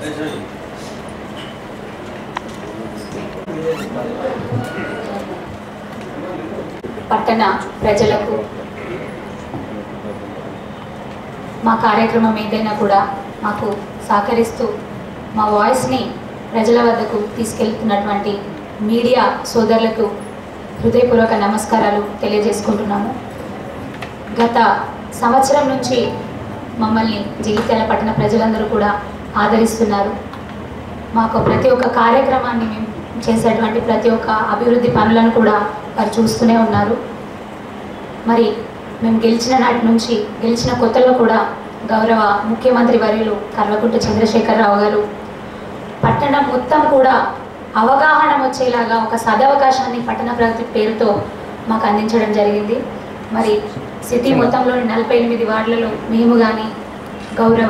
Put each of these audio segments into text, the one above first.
పట్టణ ప్రజలకు మా కార్యక్రమం ఏదైనా కూడా మాకు సహకరిస్తూ మా వాయిస్ని ప్రజల వద్దకు తీసుకెళ్తున్నటువంటి మీడియా సోదరులకు హృదయపూర్వక నమస్కారాలు తెలియజేసుకుంటున్నాము గత సంవత్సరం నుంచి మమ్మల్ని జగిత్యాల పట్టణ ప్రజలందరూ కూడా ఆదరిస్తున్నారు మాకు ప్రతి ఒక్క కార్యక్రమాన్ని మేము చేసేటువంటి ప్రతి ఒక్క అభివృద్ధి పనులను కూడా వారు చూస్తూనే ఉన్నారు మరి మేము గెలిచిన నాటి నుంచి గెలిచిన కొత్తలో కూడా గౌరవ ముఖ్యమంత్రి వర్యులు కల్వకుంట్ల చంద్రశేఖరరావు గారు పట్టణం మొత్తం కూడా అవగాహన వచ్చేలాగా ఒక సదవకాశాన్ని పట్టణ ప్రగతి పేరుతో మాకు అందించడం జరిగింది మరి సిటీ మొత్తంలోని నలభై ఎనిమిది వార్డులలో మేము కానీ గౌరవ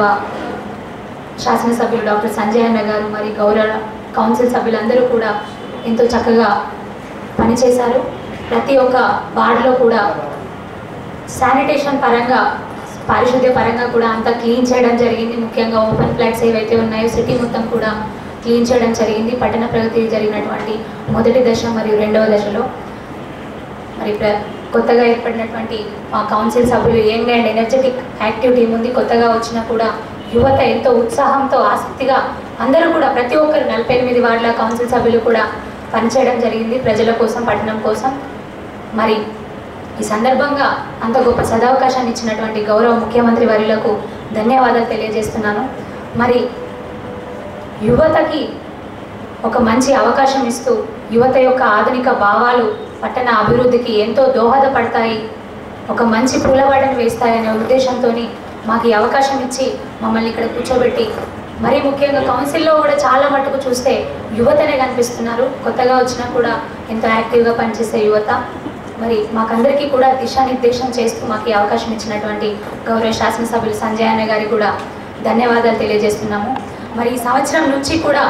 శాసనసభ్యులు డాక్టర్ సంజయ్ అన్న గారు మరి గౌరవ కౌన్సిల్ సభ్యులందరూ కూడా ఎంతో చక్కగా పనిచేశారు ప్రతి ఒక్క వార్డులో కూడా శానిటేషన్ పరంగా పారిశుద్ధ్య పరంగా కూడా అంతా క్లీన్ చేయడం జరిగింది ముఖ్యంగా ఓపెన్ ఫ్లాట్స్ ఏవైతే ఉన్నాయో సిటీ మొత్తం కూడా క్లీన్ చేయడం జరిగింది పట్టణ ప్రగతి జరిగినటువంటి మొదటి దశ మరియు రెండవ దశలో మరి ప్ర- కొత్తగా ఏర్పడినటువంటి మా కౌన్సిల్ సభ్యులు young and energetic active team ఉంది కొత్తగా వచ్చినా కూడా యువత ఎంతో ఉత్సాహంతో ఆసక్తిగా అందరూ కూడా ప్రతి ఒక్కరు నలభై ఎనిమిది వార్డుల కౌన్సిల్ సభ్యులు కూడా పనిచేయడం జరిగింది ప్రజల కోసం పట్టణం కోసం మరి ఈ సందర్భంగా అంత గొప్ప సదవకాశాన్ని ఇచ్చినటువంటి గౌరవ ముఖ్యమంత్రి వర్యులకు ధన్యవాదాలు తెలియజేస్తున్నాను మరి యువతకి ఒక మంచి అవకాశం ఇస్తూ యువత యొక్క ఆధునిక భావాలు పట్టణ అభివృద్ధికి ఎంతో దోహదపడతాయి ఒక మంచి పూలబాటను వేస్తాయనే ఉద్దేశంతో మాకు ఈ అవకాశం ఇచ్చి మమ్మల్ని ఇక్కడ కూర్చోబెట్టి మరీ ముఖ్యంగా కౌన్సిల్లో కూడా చాలా మటుకు చూస్తే యువతనే కనిపిస్తున్నారు కొత్తగా వచ్చినా కూడా ఎంతో యాక్టివ్గా పనిచేసే యువత మరి మాకందరికీ కూడా దిశానిర్దేశం చేస్తూ మాకు ఈ అవకాశం ఇచ్చినటువంటి గౌరవ శాసనసభ్యులు సంజయ్ అన్న గారికి కూడా ధన్యవాదాలు తెలియజేస్తున్నాము మరి ఈ సంవత్సరం నుంచి కూడా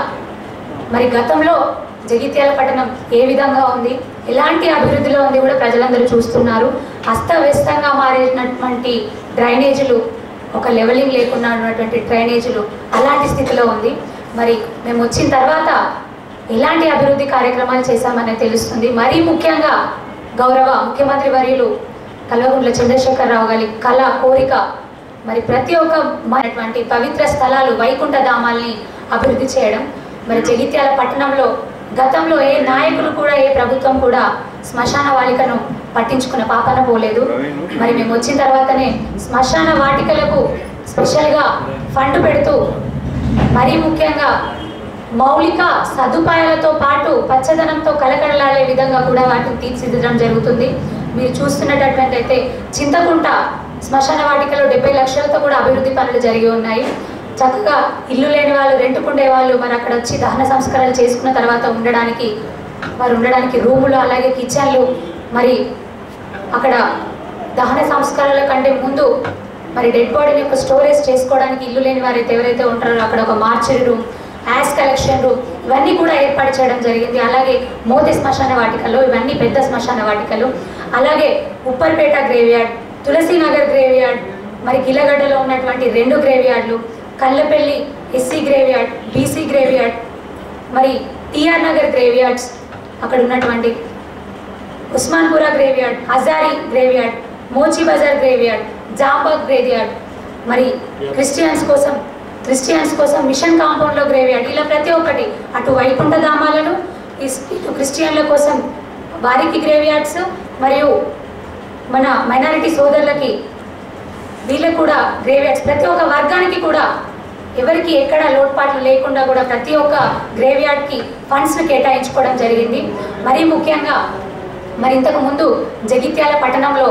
మరి గతంలో జగిత్యాల పట్టణం ఏ విధంగా ఉంది ఎలాంటి అభివృద్ధిలో ఉంది కూడా ప్రజలందరూ చూస్తున్నారు అస్తవ్యస్తంగా మారినటువంటి డ్రైనేజీలు ఒక లెవెలింగ్ లేకుండా ఉన్నటువంటి డ్రైనేజీలు అలాంటి స్థితిలో ఉంది మరి మేము వచ్చిన తర్వాత ఎలాంటి అభివృద్ధి కార్యక్రమాలు చేశామనేది తెలుస్తుంది మరీ ముఖ్యంగా గౌరవ ముఖ్యమంత్రి వర్యులు కల్వకుంట్ల చంద్రశేఖరరావు గారి కళ కోరిక మరి ప్రతి ఒక్క మనటువంటి పవిత్ర స్థలాలు వైకుంఠ ధామాల్ని అభివృద్ధి చేయడం మరి జగిత్యాల పట్టణంలో గతంలో ఏ నాయకులు కూడా ఏ ప్రభుత్వం కూడా శ్మశాన వాటికను పట్టించుకున్న పాపన పోలేదు మరి మేము వచ్చిన తర్వాతనే శ్మశాన వాటికలకు స్పెషల్గా ఫండ్ పెడుతూ మరీ ముఖ్యంగా మౌలిక సదుపాయాలతో పాటు పచ్చదనంతో కలకడలాడే విధంగా కూడా వాటిని తీర్చిదిద్దడం జరుగుతుంది మీరు చూస్తున్నటువంటి అయితే చింతకుంట శ్మశాన వాటికలో డెబ్బై లక్షలతో కూడా అభివృద్ధి పనులు జరిగి ఉన్నాయి చక్కగా ఇల్లు లేని వాళ్ళు రెంటుకుండే వాళ్ళు మరి అక్కడ వచ్చి దహన సంస్కారాలు చేసుకున్న తర్వాత ఉండడానికి వారు ఉండడానికి రూములు అలాగే కిచెన్లు మరి అక్కడ దహన సంస్కారాల కంటే ముందు మరి డెడ్ బాడీని యొక్క స్టోరేజ్ చేసుకోవడానికి ఇల్లు లేని వారైతే ఎవరైతే ఉంటారో అక్కడ ఒక mortuary room ash collection room ఇవన్నీ కూడా ఏర్పాటు చేయడం జరిగింది అలాగే మోతి శ్మశాన వాటికలు ఇవన్నీ పెద్ద శ్మశాన వాటికలు అలాగే ఉప్పర్పేట గ్రేవ్యార్డ్ తులసీనగర్ గ్రేవ్యార్డ్ మరి గిలగడ్డలో ఉన్నటువంటి రెండు గ్రేవ్యార్డ్లు Kallapalli SC graveyard BC graveyard మరి టిఆర్ నగర్ గ్రేవ్యార్డ్స్ అక్కడ ఉన్నటువంటి Usmanpura graveyard Hazari graveyard Mochi Bazar graveyard Jambagh graveyard మరి క్రిస్టియన్స్ కోసం క్రిస్టియన్స్ కోసం మిషన్ కాంపౌండ్లో గ్రేవ్యార్డ్ ఇలా ప్రతి ఒక్కటి అటు వైకుంఠ ధామాలను ఇస్- ఇటు క్రిస్టియన్ల కోసం వారికి గ్రేవ్యార్డ్స్ మరియు మన మైనారిటీ సోదరులకి వీళ్ళకు కూడా గ్రేవ్యార్డ్స్ ప్రతి ఒక్క వర్గానికి కూడా ఎవరికి ఎక్కడ లోటుపాట్లు లేకుండా కూడా ప్రతి ఒక్క గ్రేవ్యార్డ్కి ఫండ్స్ను కేటాయించుకోవడం జరిగింది మరీ ముఖ్యంగా మరి ఇంతకు ముందు జగిత్యాల పట్టణంలో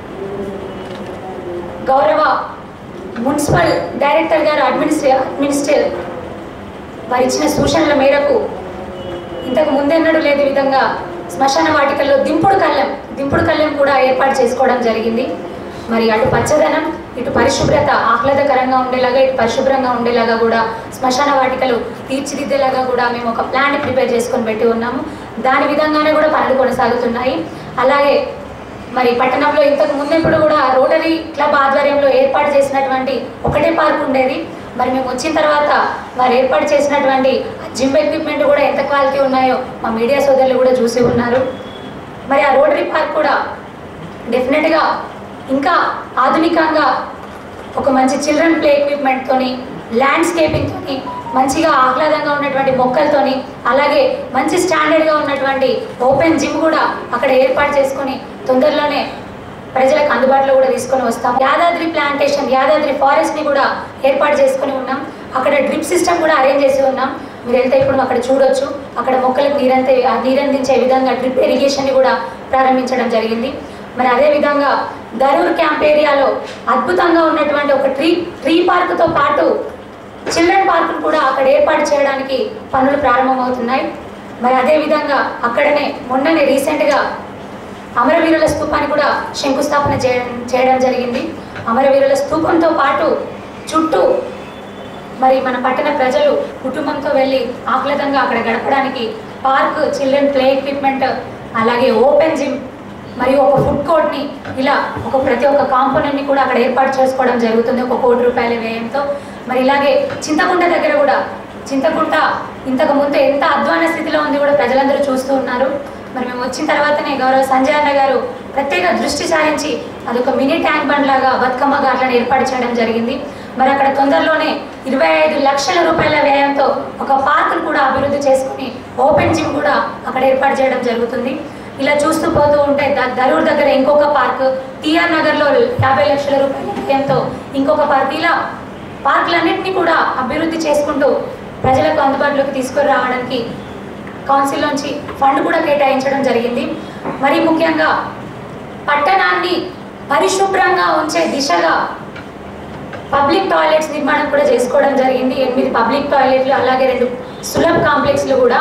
గౌరవ మున్సిపల్ డైరెక్టర్ గారు అడ్మినిస్ట్రే అడ్మినిస్ట్రేట్ వారు ఇచ్చిన సూచనల మేరకు ఇంతకు ముందెన్నడూ లేని విధంగా శ్మశాన వాటికల్లో దింపుడు కళ్ళెం దింపుడు కళ్ళెం కూడా ఏర్పాటు చేసుకోవడం జరిగింది మరి అటు పచ్చదనం ఇటు పరిశుభ్రత ఆహ్లాదకరంగా ఉండేలాగా ఇటు పరిశుభ్రంగా ఉండేలాగా కూడా శ్మశాన వాటికలు తీర్చిదిద్దేలాగా కూడా మేము ఒక ప్లాన్ ప్రిపేర్ చేసుకొని పెట్టి ఉన్నాము దాని విధంగానే కూడా పనులు కొనసాగుతున్నాయి అలాగే మరి పట్టణంలో ఇంతకు ముందు ఇప్పుడు కూడా రోటరీ క్లబ్ ఆధ్వర్యంలో ఏర్పాటు చేసినటువంటి ఒకటే పార్క్ ఉండేది మరి మేము వచ్చిన తర్వాత వారు ఏర్పాటు చేసినటువంటి జిమ్ ఎక్విప్మెంట్ కూడా ఎంత క్వాలిటీ ఉన్నాయో మా మీడియా సోదరులు కూడా చూసి ఉన్నారు మరి ఆ రోటరీ పార్క్ కూడా డెఫినెట్గా ఇంకా ఆధునికంగా ఒక మంచి చిల్డ్రన్ ప్లే ఎక్విప్మెంట్తోని ల్యాండ్స్కేపింగ్తోని మంచిగా ఆహ్లాదంగా ఉన్నటువంటి మొక్కలతోని అలాగే మంచి స్టాండర్డ్గా ఉన్నటువంటి ఓపెన్ జిమ్ కూడా అక్కడ ఏర్పాటు చేసుకొని తొందరలోనే ప్రజలకు అందుబాటులో కూడా తీసుకొని వస్తాం యాదాద్రి ప్లాంటేషన్ యాదాద్రి ఫారెస్ట్ని కూడా ఏర్పాటు చేసుకొని ఉన్నాం అక్కడ డ్రిప్ సిస్టమ్ కూడా అరేంజ్ చేసి ఉన్నాం మీరు వెళ్తే ఇప్పుడు అక్కడ చూడొచ్చు అక్కడ మొక్కలకు నీరంతే నీరందించే విధంగా డ్రిప్ ఇరిగేషన్ని కూడా ప్రారంభించడం జరిగింది మరి అదే విధంగా దరూర్ క్యాంప్ ఏరియాలో అద్భుతంగా ఉన్నటువంటి ఒక ట్రీ ట్రీ పార్క్తో పాటు చిల్డ్రన్ పార్కును కూడా అక్కడ ఏర్పాటు చేయడానికి పనులు ప్రారంభమవుతున్నాయి మరి అదే విధంగా అక్కడనే మొన్ననే రీసెంట్గా అమరవీరుల స్తూపాన్ని కూడా శంకుస్థాపన చేయడం చేయడం జరిగింది అమరవీరుల స్తూపంతో పాటు చుట్టూ మరి మన పట్టణ ప్రజలు కుటుంబంతో వెళ్ళి ఆహ్లాదంగా అక్కడ గడపడానికి పార్క్ చిల్డ్రన్ ప్లే ఎక్విప్మెంట్ అలాగే ఓపెన్ జిమ్ మరియు ఒక ఫుడ్ కోర్ట్ని ఇలా ఒక ప్రతి ఒక్క కాంపోనెంట్ని కూడా అక్కడ ఏర్పాటు చేసుకోవడం జరుగుతుంది ఒక కోటి రూపాయల వ్యయంతో మరి ఇలాగే చింతకుంట దగ్గర కూడా చింతకుంట ఇంతకు ముందు ఎంత అధ్వాన స్థితిలో ఉంది కూడా ప్రజలందరూ చూస్తూ ఉన్నారు మరి మేము వచ్చిన తర్వాతనే గౌరవ సంజయ్ అన్న గారు ప్రత్యేక దృష్టి సారించి అదొక మినీ ట్యాంక్ బండ్ లాగా బతుకమ్మ గార్లను ఏర్పాటు చేయడం జరిగింది మరి అక్కడ తొందరలోనే ఇరవై ఐదు లక్షల రూపాయల వ్యయంతో ఒక పార్కును కూడా అభివృద్ధి చేసుకుని ఓపెన్ జిమ్ కూడా అక్కడ ఏర్పాటు చేయడం జరుగుతుంది ఇలా చూస్తూ పోతూ ఉంటే ద- దరూర్ దగ్గర ఇంకొక పార్క్ టిఆర్ నగర్లో యాభై లక్షల రూపాయల వ్యయంతో ఇంకొక పార్క్ ఇలా పార్కులన్నింటినీ కూడా అభివృద్ధి చేసుకుంటూ ప్రజలకు అందుబాటులోకి తీసుకొని రావడానికి కౌన్సిల్లోంచి ఫండ్ కూడా కేటాయించడం జరిగింది మరి ముఖ్యంగా పట్టణాన్ని పరిశుభ్రంగా ఉంచే దిశగా పబ్లిక్ టాయిలెట్స్ నిర్మాణం కూడా చేసుకోవడం జరిగింది ఎనిమిది పబ్లిక్ టాయిలెట్లు అలాగే రెండు సులభ్ కాంప్లెక్స్లు కూడా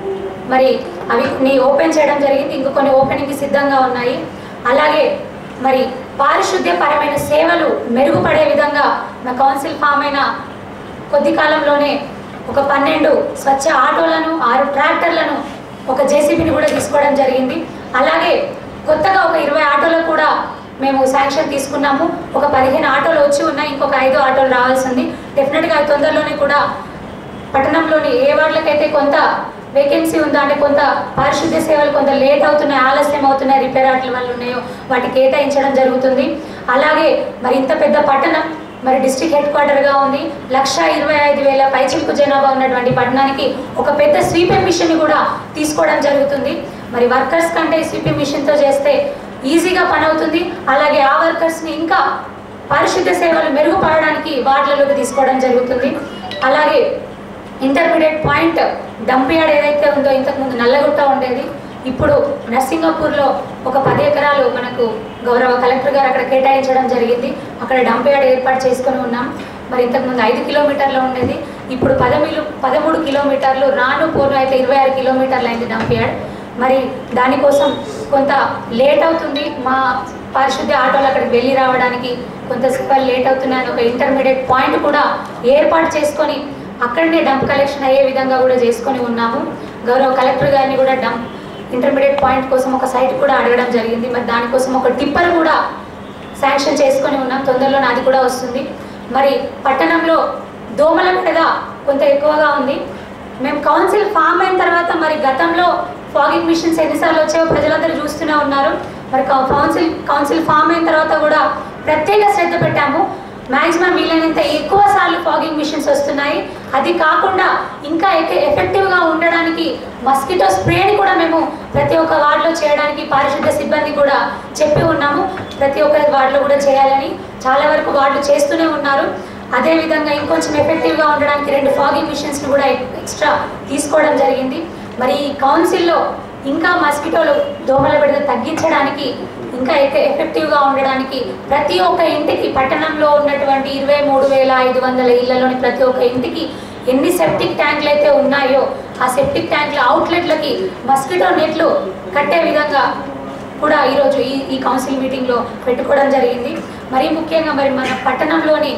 మరి అవి కొన్ని ఓపెన్ చేయడం జరిగింది ఇంకో కొన్ని ఓపెనింగ్కి సిద్ధంగా ఉన్నాయి అలాగే మరి పారిశుద్ధ్యపరమైన సేవలు మెరుగుపడే విధంగా మా కౌన్సిల్ ఫామ్ అయిన కొద్ది కాలంలోనే ఒక పన్నెండు స్వచ్ఛ ఆటోలను ఆరు ట్రాక్టర్లను ఒక జేసీబీని కూడా తీసుకోవడం జరిగింది అలాగే కొత్తగా ఒక ఇరవై ఆటోలు కూడా మేము శాంక్షన్ తీసుకున్నాము ఒక పదిహేను ఆటోలు వచ్చి ఉన్నాయి ఇంకొక ఐదు ఆటోలు రావాల్సి ఉంది డెఫినెట్గా అవి తొందరలోనే కూడా పట్టణంలోని ఏ వార్డులకైతే కొంత వేకెన్సీ ఉందా అంటే కొంత పారిశుద్ధ్య సేవలు కొంత లేట్ అవుతున్నాయి ఆలస్యం అవుతున్నాయి రిపేర్ ఆటల వల్ల ఉన్నాయో వాటి కేటాయించడం జరుగుతుంది అలాగే మరి ఇంత పెద్ద పట్టణం మరి డిస్ట్రిక్ట్ హెడ్ క్వార్టర్గా ఉంది లక్ష ఇరవై ఐదు వేల పైచిలకు జనాభా ఉన్నటువంటి పట్టణానికి ఒక పెద్ద స్వీపింగ్ మిషన్ కూడా తీసుకోవడం జరుగుతుంది మరి వర్కర్స్ కంటే స్వీపింగ్ మిషన్తో చేస్తే ఈజీగా పని అవుతుంది అలాగే ఆ వర్కర్స్ని ఇంకా పారిశుద్ధ్య సేవలు మెరుగుపడడానికి వార్డులలోకి తీసుకోవడం జరుగుతుంది అలాగే ఇంటర్మీడియట్ పాయింట్ డంప్ యార్డ్ ఏదైతే ఉందో ఇంతకుముందు నల్లగుట్ట ఉండేది ఇప్పుడు నర్సింగపూర్లో ఒక పది ఎకరాలు మనకు గౌరవ కలెక్టర్ గారు అక్కడ కేటాయించడం జరిగింది అక్కడ డంప్ యార్డ్ ఏర్పాటు చేసుకొని ఉన్నాం మరి ఇంతకుముందు ఐదు కిలోమీటర్లు ఉండేది ఇప్పుడు పదమూడు పదమూడు కిలోమీటర్లు రాను పోను అయితే ఇరవై ఆరు కిలోమీటర్లు అయింది డంప్ యార్డ్ మరి దానికోసం కొంత లేట్ అవుతుంది మా పారిశుద్ధ్య ఆటోలు అక్కడికి వెళ్ళి రావడానికి కొంత సేపలు లేట్ అవుతున్నాయని ఒక ఇంటర్మీడియట్ పాయింట్ కూడా ఏర్పాటు చేసుకొని అక్కడనే డంప్ కలెక్షన్ అయ్యే విధంగా కూడా చేసుకొని ఉన్నాము గౌరవ కలెక్టర్ గారిని కూడా డంప్ ఇంటర్మీడియట్ పాయింట్ కోసం ఒక సైట్ కూడా అడగడం జరిగింది మరి దానికోసం ఒక టిప్పర్ కూడా శాంక్షన్ చేసుకొని ఉన్నాం తొందరలోనే అది కూడా వస్తుంది మరి పట్టణంలో దోమల మీద కొంత ఎక్కువగా ఉంది మేము కౌన్సిల్ ఫామ్ అయిన తర్వాత మరి గతంలో ఫాగింగ్ మిషన్స్ ఎన్నిసార్లు వచ్చాయో ప్రజలందరూ చూస్తూనే ఉన్నారు మరి కౌ- కౌన్సిల్ కౌన్సిల్ ఫామ్ అయిన తర్వాత కూడా ప్రత్యేక శ్రద్ధ పెట్టాము మ్యాక్సిమం వీలైనంత ఎక్కువ సార్లు ఫాగింగ్ మిషన్స్ వస్తున్నాయి అది కాకుండా ఇంకా ఎఫె- ఎఫెక్టివ్గా ఉండడానికి మస్కిటో స్ప్రేని కూడా మేము ప్రతి ఒక్క వార్డులో చేయడానికి పారిశుద్ధ సిబ్బంది కూడా చెప్పి ఉన్నాము ప్రతి ఒక్క వార్డులో కూడా చేయాలని చాలా వరకు వార్డులు చేస్తూనే ఉన్నారు అదేవిధంగా ఇంకొంచెం ఎఫెక్టివ్గా ఉండడానికి రెండు ఫాగింగ్ మిషన్స్ని కూడా ఎక్- ఎక్స్ట్రా తీసుకోవడం జరిగింది మరి ఈ కౌన్సిల్లో ఇంకా మస్కిటోలు దోమల బిడత తగ్గించడానికి ఇంకా ఎఫె- ఎఫెక్టివ్గా ఉండడానికి ప్రతి ఒక్క ఇంటికి పట్టణంలో ఉన్నటువంటి ఇరవై మూడు వేల ఐదు వందల ఇళ్లలోని ప్రతి ఒక్క ఇంటికి ఎన్ని సెప్టిక్ ట్యాంకులు అయితే ఉన్నాయో ఆ సెప్టిక్ ట్యాంకుల అవుట్లెట్లకి మస్కిటో నెట్లు కట్టే విధంగా కూడా ఈరోజు ఈ ఈ కౌన్సిల్ మీటింగ్లో పెట్టుకోవడం జరిగింది మరీ ముఖ్యంగా మరి మన పట్టణంలోని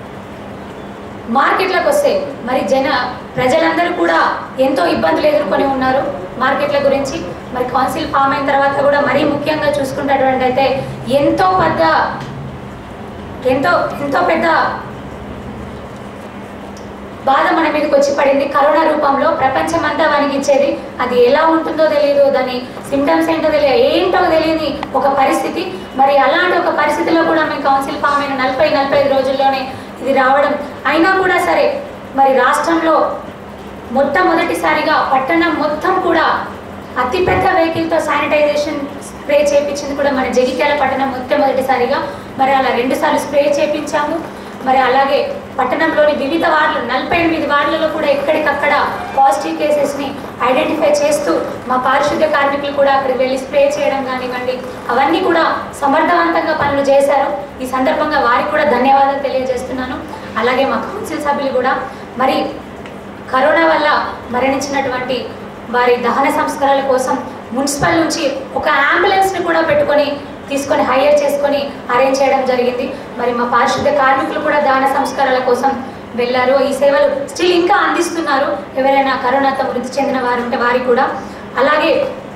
మార్కెట్లకు వస్తే మరి జన ప్రజలందరూ కూడా ఎంతో ఇబ్బందులు ఎదుర్కొని ఉన్నారు మార్కెట్ల గురించి మరి కౌన్సిల్ ఫామ్ అయిన తర్వాత కూడా మరీ ముఖ్యంగా చూసుకున్నటువంటి అయితే ఎంతో పెద్ద ఎంతో ఎంతో పెద్ద బాధ మన మీదకి వచ్చి పడింది కరోనా రూపంలో ప్రపంచమంతా వణికిచ్చేది అది ఎలా ఉంటుందో తెలియదు దాని సిమ్టమ్స్ ఏంటో తెలియదు ఏంటో తెలియని ఒక పరిస్థితి మరి అలాంటి ఒక పరిస్థితిలో కూడా మేము కౌన్సిల్ ఫామ్ అయిన నలభై నలభై ఐదు రోజుల్లోనే ఇది రావడం అయినా కూడా సరే మరి రాష్ట్రంలో మొట్టమొదటిసారిగా పట్టణం మొత్తం కూడా అతిపెద్ద వెహికల్తో శానిటైజేషన్ స్ప్రే చేయించింది కూడా మన జగిత్యాల పట్టణం మొట్టమొదటిసారిగా మరి అలా రెండుసార్లు స్ప్రే చేయించాము మరి అలాగే పట్టణంలోని వివిధ వార్డులు నలభై ఎనిమిది వార్డులలో కూడా ఎక్కడికక్కడ పాజిటివ్ కేసెస్ని ఐడెంటిఫై చేస్తూ మా పారిశుద్ధ్య కార్మికులు కూడా అక్కడికి వెళ్ళి స్ప్రే చేయడం కానివ్వండి అవన్నీ కూడా సమర్థవంతంగా పనులు చేశారు ఈ సందర్భంగా వారికి కూడా ధన్యవాదాలు తెలియజేస్తున్నాను అలాగే మా కౌన్సిల్ సభ్యులు కూడా మరి కరోనా వల్ల మరణించినటువంటి వారి దహన సంస్కారాల కోసం మున్సిపల్ నుంచి ఒక అంబులెన్స్ని కూడా పెట్టుకొని తీసుకొని హైయర్ చేసుకొని అరేంజ్ చేయడం జరిగింది మరి మా పారిశుద్ధ్య కార్మికులు కూడా దహన సంస్కారాల కోసం వెళ్ళారు ఈ సేవలు స్టిల్ ఇంకా అందిస్తున్నారు ఎవరైనా కరోనాతో మృతి చెందిన వారు ఉంటే వారికి కూడా అలాగే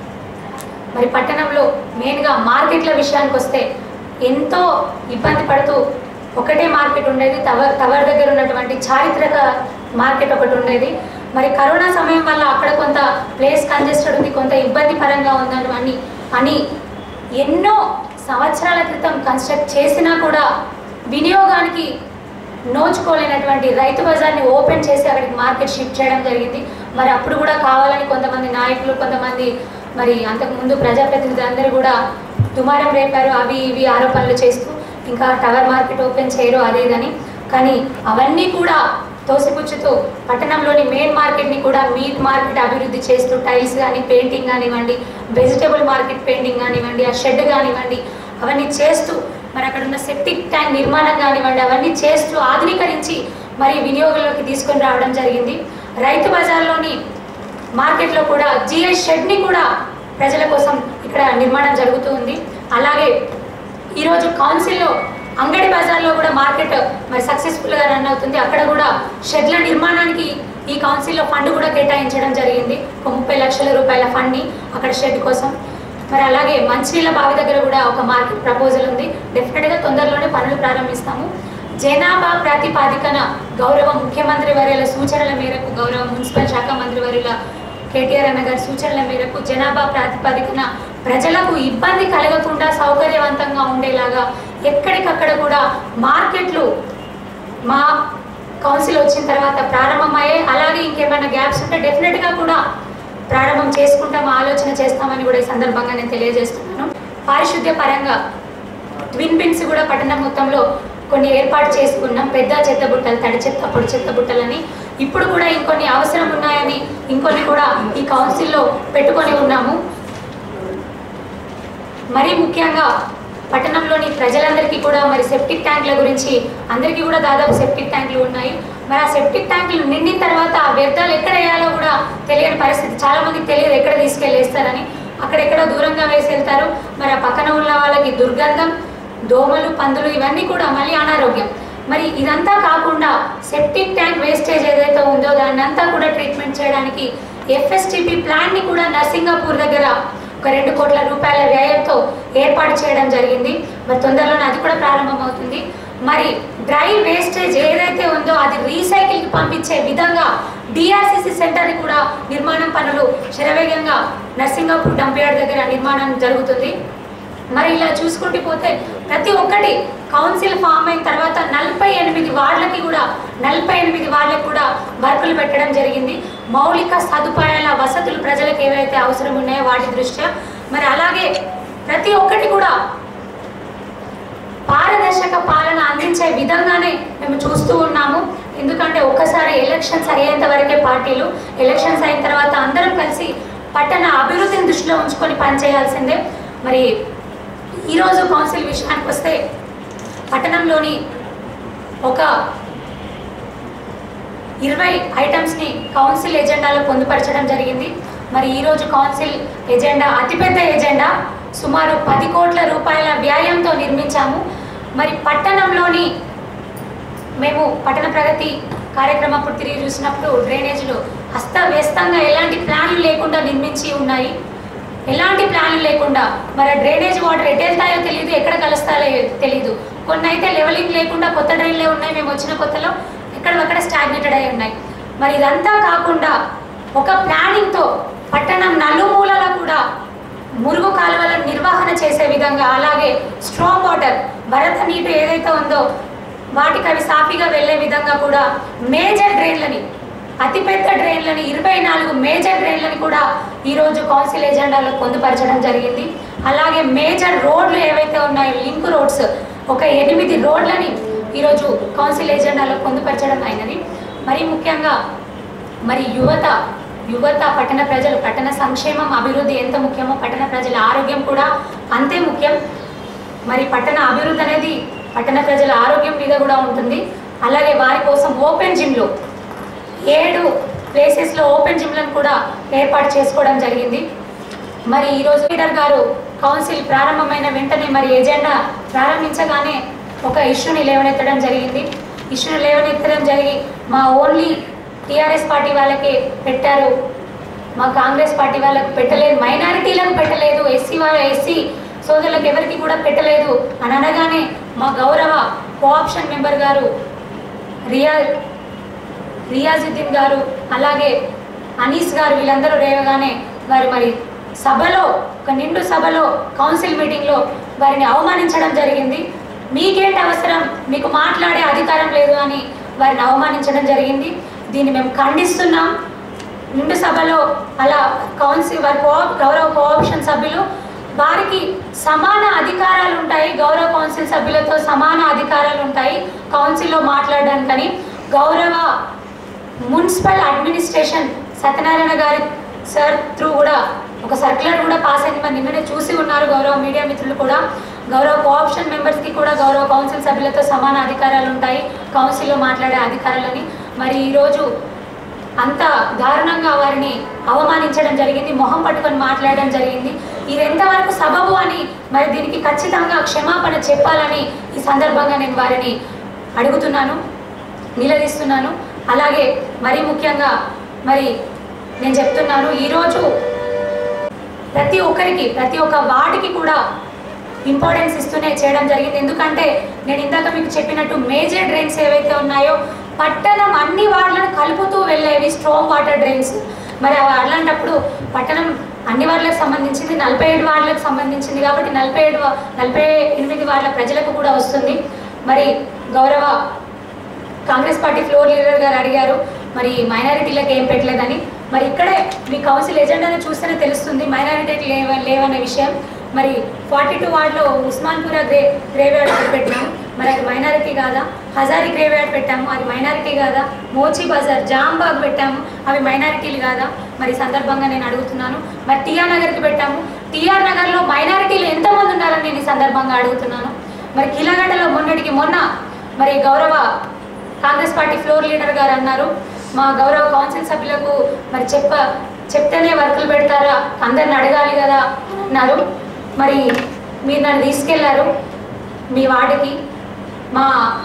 మరి పట్టణంలో మెయిన్గా మార్కెట్ల విషయానికి వస్తే ఎంతో ఇబ్బంది పడుతూ ఒకటే మార్కెట్ ఉండేది టవర్ టవర్ దగ్గర ఉన్నటువంటి చారిత్రక మార్కెట్ ఒకటి ఉండేది మరి కరోనా సమయం వల్ల అక్కడ కొంత ప్లేస్ కంజెస్టెడ్ ఉంది కొంత ఇబ్బంది పరంగా ఉందని అని అని ఎన్నో సంవత్సరాల క్రితం కన్స్ట్రక్ట్ చేసినా కూడా వినియోగానికి నోచుకోలేనటువంటి రైతు బజార్ని ఓపెన్ చేసి అక్కడికి మార్కెట్ షిఫ్ట్ చేయడం జరిగింది మరి అప్పుడు కూడా కావాలని కొంతమంది నాయకులు కొంతమంది మరి అంతకుముందు ప్రజాప్రతినిధులు అందరూ కూడా దుమారం రేపారు అవి ఇవి ఆరోపణలు చేస్తూ ఇంకా టవర్ మార్కెట్ ఓపెన్ చేయరు అదే ఇదని కానీ అవన్నీ కూడా తోసిపుచ్చుతూ పట్టణంలోని మెయిన్ మార్కెట్ని కూడా మీట్ మార్కెట్ అభివృద్ధి చేస్తూ టైల్స్ కానీ పెయింటింగ్ కానివ్వండి వెజిటేబుల్ మార్కెట్ పెయింటింగ్ కానివ్వండి ఆ షెడ్ కానివ్వండి అవన్నీ చేస్తూ మరి అక్కడ ఉన్న సెప్టిక్ ట్యాంక్ నిర్మాణం కానివ్వండి అవన్నీ చేస్తూ ఆధునీకరించి మరి వినియోగంలోకి తీసుకొని రావడం జరిగింది రైతు బజార్లోని మార్కెట్లో కూడా జిఐ షెడ్ని కూడా ప్రజల కోసం ఇక్కడ నిర్మాణం జరుగుతూ ఉంది అలాగే ఈరోజు కౌన్సిల్లో అంగడి బజార్లో కూడా మార్కెట్ మరి సక్సెస్ఫుల్గా రన్ అవుతుంది అక్కడ కూడా షెడ్ల నిర్మాణానికి ఈ కౌన్సిల్లో ఫండ్ కూడా కేటాయించడం జరిగింది ఒక ముప్పై లక్షల రూపాయల ఫండ్ని అక్కడ షెడ్ కోసం మరి అలాగే మంచినీళ్ళ బావి దగ్గర కూడా ఒక మార్కెట్ ప్రపోజల్ ఉంది డెఫినెట్గా తొందరలోనే పనులు ప్రారంభిస్తాము జనాభా ప్రాతిపాదికన గౌరవ ముఖ్యమంత్రి వర్యుల సూచనల మేరకు గౌరవ మున్సిపల్ శాఖ మంత్రి వర్యుల కేటీఆర్ అన్న గారి సూచనల మేరకు జనాభా ప్రాతిపదికన ప్రజలకు ఇబ్బంది కలగకుండా సౌకర్యవంతంగా ఉండేలాగా ఎక్కడికక్కడ కూడా మార్కెట్లు మా కౌన్సిల్ వచ్చిన తర్వాత ప్రారంభమయ్యాయి అలాగే ఇంకేమైనా గ్యాప్స్ ఉంటే డెఫినెట్గా కూడా ప్రారంభం చేసుకుంటాం ఆలోచన చేస్తామని కూడా ఈ సందర్భంగా నేను తెలియజేస్తున్నాను పారిశుద్ధ్య పరంగా ట్విన్ బిన్స్ కూడా పట్టణం మొత్తంలో కొన్ని ఏర్పాటు చేసుకున్నాం పెద్ద చెత్త బుట్టలు తడి చెత్త పొడి చెత్త బుట్టలని ఇప్పుడు కూడా ఇంకొన్ని అవసరం ఉన్నాయని ఇంకొన్ని కూడా ఈ కౌన్సిల్లో పెట్టుకొని ఉన్నాము మరీ ముఖ్యంగా పట్టణంలోని ప్రజలందరికీ కూడా మరి సెప్టిక్ ట్యాంకుల గురించి అందరికీ కూడా దాదాపు సెప్టిక్ ట్యాంకులు ఉన్నాయి మరి ఆ సెప్టిక్ ట్యాంకులు నిండిన తర్వాత ఆ వ్యర్థాలు ఎక్కడ వేయాలో కూడా తెలియని పరిస్థితి చాలా మందికి తెలియదు ఎక్కడ తీసుకెళ్ళి వేస్తారని అక్కడెక్కడ దూరంగా వేసి వెళ్తారు మరి ఆ పక్కన ఉన్న వాళ్ళకి దుర్గంధం దోమలు పందులు ఇవన్నీ కూడా మళ్ళీ అనారోగ్యం మరి ఇదంతా కాకుండా సెప్టిక్ ట్యాంక్ వేస్టేజ్ ఏదైతే ఉందో దాన్ని అంతా కూడా ట్రీట్మెంట్ చేయడానికి ఎఫ్ఎస్టిపి ప్లాన్ని కూడా నర్సింగాపూర్ దగ్గర ఒక రెండు కోట్ల రూపాయల వ్యయంతో ఏర్పాటు చేయడం జరిగింది మరి తొందరలోనే అది కూడా ప్రారంభమవుతుంది మరి డ్రై వేస్టేజ్ ఏదైతే ఉందో అది రీసైకిల్కి పంపించే విధంగా డిఆర్సిసి సెంటర్ కూడా నిర్మాణం పనులు శరవేగంగా నర్సింగాపూర్ డంప్యార్డ్ దగ్గర నిర్మాణం జరుగుతుంది మరి ఇలా చూసుకుంటూ పోతే ప్రతి ఒక్కటి కౌన్సిల్ ఫామ్ అయిన తర్వాత నలభై ఎనిమిది వార్డులకి కూడా నలభై ఎనిమిది వార్డులకు కూడా వర్కులు పెట్టడం జరిగింది మౌలిక సదుపాయాల వసతులు ప్రజలకు ఏవైతే అవసరం ఉన్నాయో వాటి దృష్ట్యా మరి అలాగే ప్రతి ఒక్కటి కూడా పారదర్శక పాలన అందించే విధంగానే మేము చూస్తూ ఉన్నాము ఎందుకంటే ఒక్కసారి ఎలక్షన్స్ అయ్యేంత వరకే పార్టీలు ఎలక్షన్స్ అయిన తర్వాత అందరం కలిసి పట్టణ అభివృద్ధిని దృష్టిలో ఉంచుకొని పనిచేయాల్సిందే మరి ఈరోజు కౌన్సిల్ విషయానికి వస్తే పట్టణంలోని ఒక ఇరవై ఐటమ్స్ని కౌన్సిల్ ఎజెండాలో పొందుపరచడం జరిగింది మరి ఈరోజు కౌన్సిల్ ఎజెండా అతిపెద్ద ఎజెండా సుమారు పది కోట్ల రూపాయల వ్యాయంతో నిర్మించాము మరి పట్టణంలోని మేము పట్టణ ప్రగతి కార్యక్రమం అప్పుడు తిరిగి చూసినప్పుడు డ్రైనేజీలు అస్తవ్యస్తంగా ఎలాంటి ప్లాన్లు లేకుండా నిర్మించి ఉన్నాయి ఎలాంటి ప్లాన్లు లేకుండా మరి డ్రైనేజ్ వాటర్ ఎటు వెళ్తాయో తెలియదు ఎక్కడ కలుస్తాయో తెలియదు కొన్ని అయితే లెవెలింగ్ లేకుండా కొత్త డ్రైన్లే ఉన్నాయి మేము వచ్చిన కొత్తలో ఎక్కడొక్కడ స్టాగ్నేటెడ్ అయి ఉన్నాయి మరి ఇదంతా కాకుండా ఒక ప్లానింగ్తో పట్టణం నలుమూలల కూడా మురుగు కాలువల నిర్వహణ చేసే విధంగా అలాగే స్ట్రాంగ్ వాటర్ వరద నీరు ఏదైతే ఉందో వాటికి అవి సాఫీగా వెళ్ళే విధంగా కూడా మేజర్ డ్రైన్లని అతిపెద్ద డ్రైన్లని ఇరవై నాలుగు మేజర్ డ్రైన్లని కూడా ఈరోజు కౌన్సిల్ ఎజెండాలో పొందుపరచడం జరిగింది అలాగే మేజర్ రోడ్లు ఏవైతే ఉన్నాయో లింక్ రోడ్స్ ఒక ఎనిమిది రోడ్లని ఈరోజు కౌన్సిల్ ఎజెండాలో పొందుపరచడం అయినది మరి ముఖ్యంగా మరి యువత యువత పట్టణ ప్రజలు పట్టణ సంక్షేమం అభివృద్ధి ఎంత ముఖ్యమో పట్టణ ప్రజల ఆరోగ్యం కూడా అంతే ముఖ్యం మరి పట్టణ అభివృద్ధి అనేది పట్టణ ప్రజల ఆరోగ్యం మీద కూడా ఉంటుంది అలాగే వారి కోసం ఓపెన్ జిమ్లు ఏడు ప్లేసెస్లో ఓపెన్ జిమ్లను కూడా ఏర్పాటు చేసుకోవడం జరిగింది మరి ఈరోజు లీడర్ గారు కౌన్సిల్ ప్రారంభమైన వెంటనే మరి ఎజెండా ప్రారంభించగానే ఒక ఇష్యూని లేవనెత్తడం జరిగింది ఇష్యూని లేవనెత్తడం జరిగి మా ఓన్లీ టీఆర్ఎస్ పార్టీ వాళ్ళకి పెట్టారు మా కాంగ్రెస్ పార్టీ వాళ్ళకి పెట్టలేదు మైనారిటీలకు పెట్టలేదు ఎస్సీ వాళ్ళ ఎస్సీ సోదరులకు ఎవరికి కూడా పెట్టలేదు అని అనగానే మా గౌరవ కోఆప్షన్ మెంబర్ గారు రియా రియాజుద్దీన్ గారు అలాగే అనీస్ గారు వీళ్ళందరూ రేవగానే వారు మరి సభలో ఒక నిండు సభలో కౌన్సిల్ మీటింగ్లో వారిని అవమానించడం జరిగింది మీకేంటి అవసరం మీకు మాట్లాడే అధికారం లేదు అని వారిని అవమానించడం జరిగింది దీన్ని మేము ఖండిస్తున్నాం నిండు సభలో అలా కౌన్సిల్ వారి కో గౌరవ కోఆప్షన్ సభ్యులు వారికి సమాన అధికారాలు ఉంటాయి గౌరవ కౌన్సిల్ సభ్యులతో సమాన అధికారాలు ఉంటాయి కౌన్సిల్లో మాట్లాడడానికని గౌరవ మున్సిపల్ అడ్మినిస్ట్రేషన్ సత్యనారాయణ గారి సార్ త్రూ కూడా ఒక సర్క్యులర్ కూడా పాస్ అయింది మరి నిన్ననే చూసి ఉన్నారు గౌరవ మీడియా మిత్రులు కూడా గౌరవ కోఆప్షన్ మెంబర్స్కి కూడా గౌరవ కౌన్సిల్ సభ్యులతో సమాన అధికారాలు ఉంటాయి కౌన్సిల్లో మాట్లాడే అధికారాలని మరి ఈరోజు అంత దారుణంగా వారిని అవమానించడం జరిగింది మొహం పట్టుకొని మాట్లాడడం జరిగింది ఇది ఎంతవరకు సబబు అని మరి దీనికి ఖచ్చితంగా క్షమాపణ చెప్పాలని ఈ సందర్భంగా నేను వారిని అడుగుతున్నాను నిలదీస్తున్నాను అలాగే మరీ ముఖ్యంగా మరి నేను చెప్తున్నాను ఈరోజు ప్రతి ఒక్కరికి ప్రతి ఒక్క వార్డుకి కూడా ఇంపార్టెన్స్ ఇస్తూనే చేయడం జరిగింది ఎందుకంటే నేను ఇందాక మీకు చెప్పినట్టు మేజర్ డ్రైన్స్ ఏవైతే ఉన్నాయో పట్టణం అన్ని వార్డులను కలుపుతూ వెళ్ళేవి స్ట్రాంగ్ వాటర్ డ్రైన్స్ మరి అవి అలాంటప్పుడు పట్టణం అన్ని వార్డులకు సంబంధించింది నలభై ఏడు వార్డులకు సంబంధించింది కాబట్టి నలభై ఏడు నలభై ఎనిమిది వార్డుల ప్రజలకు కూడా వస్తుంది మరి గౌరవ కాంగ్రెస్ పార్టీ ఫ్లోర్ లీడర్ గారు అడిగారు మరి మైనారిటీలకు ఏం పెట్టలేదని మరి ఇక్కడే మీ కౌన్సిల్ ఎజెండాను చూస్తేనే తెలుస్తుంది మైనారిటీకి లేవ లేవనే విషయం మరి ఫార్టీ టూ వార్డులో ఉస్మాన్పుర గ్రే గ్రేవ్యార్డ్ ఒకటి పెట్టినాం మరి అది మైనారిటీ కాదా హజారీ గ్రేవ్యార్డ్ పెట్టాము అది మైనారిటీ కాదా మోచి బజార్ జాంబాగ్ పెట్టాము అవి మైనారిటీలు కాదా మరి ఈ సందర్భంగా నేను అడుగుతున్నాను మరి టీఆర్ నగర్కి పెట్టాము టీఆర్ నగర్లో మైనారిటీలు ఎంతమంది ఉన్నారని నేను ఈ సందర్భంగా అడుగుతున్నాను మరి కిలగడ్డలో మొన్నటికి మొన్న మరి గౌరవ కాంగ్రెస్ పార్టీ ఫ్లోర్ లీడర్ గారు అన్నారు మా గౌరవ కౌన్సిల్ సభ్యులకు మరి చెప్ప చెప్తేనే వర్కులు పెడతారా అందరిని అడగాలి కదా అన్నారు మరి మీరు నన్ను తీసుకెళ్లారు మీ వార్డుకి మా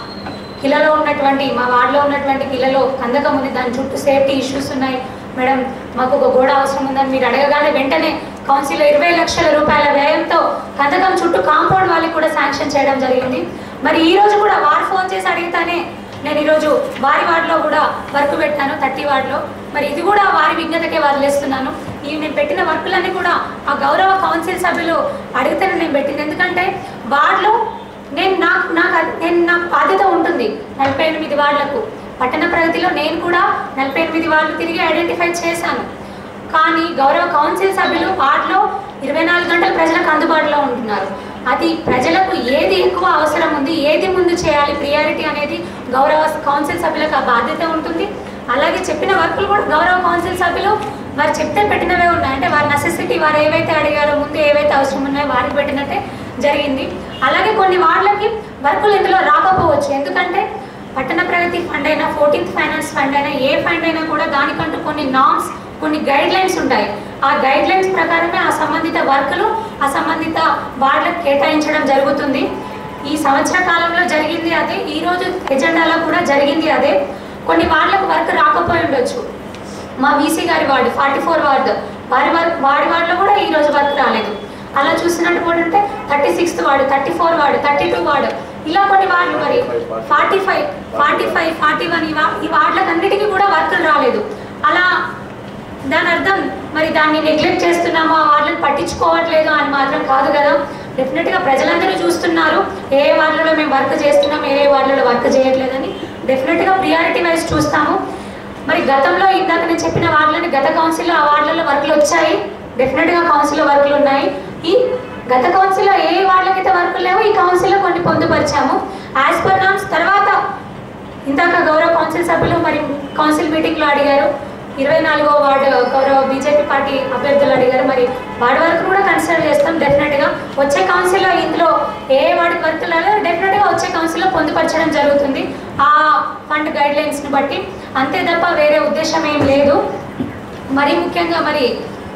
కిలలో ఉన్నటువంటి మా వార్డులో ఉన్నటువంటి కిలలో కందకం ఉంది దాని చుట్టూ సేఫ్టీ ఇష్యూస్ ఉన్నాయి మేడం మాకు ఒక గోడ అవసరం ఉందని మీరు అడగగానే వెంటనే కౌన్సిల్లో ఇరవై లక్షల రూపాయల వ్యయంతో కందకం చుట్టూ కాంపౌండ్ వాళ్ళకి కూడా శాంక్షన్ చేయడం జరిగింది మరి ఈ రోజు కూడా వారు ఫోన్ చేసి అడిగితేనే నేను ఈరోజు వారి వార్డులో కూడా వర్క్ పెట్టాను థర్టీ వార్డులో మరి ఇది కూడా వారి విజ్ఞతకే వదిలేస్తున్నాను ఈ నేను పెట్టిన వర్కులన్నీ కూడా ఆ గౌరవ కౌన్సిల్ సభ్యులు అడిగితేనే నేను పెట్టింది ఎందుకంటే వార్డులో నేను నాకు నాకు అది- నేను నాకు బాధ్యత ఉంటుంది నలభై ఎనిమిది వార్డులకు పట్టణ ప్రగతిలో నేను కూడా నలభై ఎనిమిది వాళ్ళు తిరిగి ఐడెంటిఫై చేశాను కానీ గౌరవ కౌన్సిల్ సభ్యులు వార్డులో ఇరవై నాలుగు గంటలు ప్రజలకు అందుబాటులో ఉంటున్నారు అది ప్రజలకు ఏది ఎక్కువ అవసరం ఉంది ఏది ముందు చేయాలి ప్రియారిటీ అనేది గౌరవ కౌన్సిల్ సభ్యులకు ఆ బాధ్యత ఉంటుంది అలాగే చెప్పిన వర్కులు కూడా గౌరవ కౌన్సిల్ సభ్యులు వారు చెప్తే పెట్టినవే ఉన్నాయి అంటే వారి నెసెసిటీ వారు ఏవైతే అడిగారో ముందు ఏవైతే అవసరం ఉన్నాయో వారికి పెట్టినట్టే జరిగింది అలాగే కొన్ని వార్డులకి వర్కులు ఇందులో రాకపోవచ్చు ఎందుకంటే పట్టణ ప్రగతి ఫండ్ అయినా ఫోర్టీన్త్ ఫైనాన్స్ ఫండ్ అయినా ఏ ఫండ్ అయినా కూడా దానికంటూ కొన్ని నామ్స్ కొన్ని గైడ్ లైన్స్ ఉంటాయి ఆ గైడ్ లైన్స్ ప్రకారమే ఆ సంబంధిత వర్కులు ఆ సంబంధిత వార్డులకు కేటాయించడం జరుగుతుంది ఈ సంవత్సర కాలంలో జరిగింది అదే ఈ రోజు ఎజెండాలో కూడా జరిగింది అదే కొన్ని వార్డులకు వర్క్ రాకపోయి ఉండొచ్చు మా వీసీ గారి వార్డు ఫార్టీ ఫోర్ వార్డు వారి వర్క్ వాడి వార్డులో కూడా ఈ రోజు వర్క్ రాలేదు అలా చూసినట్టు కూడా అంటే thirty sixth ward thirty four ward thirty two ward ఇలా కొన్ని వార్డులు మరి forty five forty five forty one ఈ వార్డులకు అన్నిటికీ కూడా వర్కులు రాలేదు అలా దాని అర్థం మరి దాన్ని నెగ్లెక్ట్ చేస్తున్నాము ఆ వార్డులను పట్టించుకోవట్లేదు అని మాత్రం కాదు కదా డెఫినెట్గా ప్రజలందరూ చూస్తున్నారు ఏ ఏ వార్డులలో మేము వర్క్ చేస్తున్నాం ఏ ఏ వార్డులలో వర్క్ చేయట్లేదని డెఫినెట్గా ప్రియారిటీ వైజ్ చూస్తాము మరి గతంలో ఇందాక నేను చెప్పిన వార్డులని గత కౌన్సిల్లో ఆ వార్డులలో వర్కులు వచ్చాయి డెఫినెట్గా కౌన్సిల్లో వర్కులు ఉన్నాయి ఈ గత కౌన్సిల్లో ఏ ఏ వార్డులకైతే వర్కులు లేవో ఈ కౌన్సిల్లో కొన్ని పొందుపరిచాము యాజ్ పర్ నామ్స్ తర్వాత ఇందాక గౌరవ కౌన్సిల్ సభ్యులు మరి కౌన్సిల్ మీటింగ్లో అడిగారు ఇరవై నాలుగో వార్డు గౌరవ బీజేపీ పార్టీ అభ్యర్థులు అడిగారు మరి వార్డు వరకు కూడా కన్సిడర్ చేస్తాం డెఫినెట్గా వచ్చే కౌన్సిల్లో ఇందులో ఏ వార్డు వర్కులు డెఫినెట్గా వచ్చే కౌన్సిల్లో పొందుపరచడం జరుగుతుంది ఆ ఫండ్ గైడ్ లైన్స్ని బట్టి అంతే తప్ప వేరే ఉద్దేశం ఏం లేదు మరి ముఖ్యంగా మరి